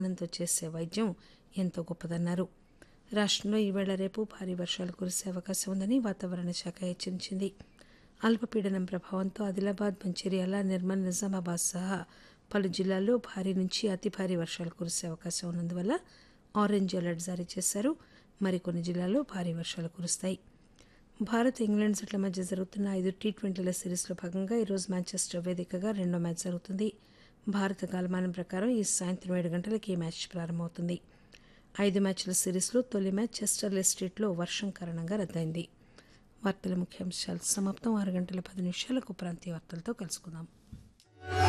తో చేసే వైద్యం ఎంతో గొప్పదన్నారు రాష్టంలో ఈవేళ రేపు భారీ వర్షాలు కురిసే అవకాశం ఉందని వాతావరణ శాఖ హెచ్చరించింది అల్పపీడనం ప్రభావంతో ఆదిలాబాద్ మంచిర్యాల నిర్మల్ నిజామాబాద్ సహా పలు జిల్లాల్లో భారీ నుంచి అతి భారీ వర్షాలు కురిసే అవకాశం ఉన్నందువల్ల ఆరెంజ్ అలర్ట్ జారీ చేశారు మరికొన్ని జిల్లాల్లో భారీ వర్షాలు కురుస్తాయి భారత్ ఇంగ్లాండ్ జట్ల మధ్య జరుగుతున్న ఐదు టీ ట్వంటీల సిరీస్లో భాగంగా ఈరోజు మాంచెస్టర్ వేదికగా రెండో మ్యాచ్ జరుగుతుంది భారత కాలమానం ప్రకారం ఈ సాయంత్రం ఏడు గంటలకు ఈ మ్యాచ్ ప్రారంభమవుతుంది ఐదు మ్యాచ్ల సిరీస్లో తొలి మ్యాచ్ చెస్టర్లే స్ట్రీట్లో వర్షం కారణంగా రద్దయింది వార్తల ముఖ్యాంశాలు సమాప్తం ఆరు గంటల పది నిమిషాలకు ప్రాంతీయ వార్తలతో కలుసుకుందాం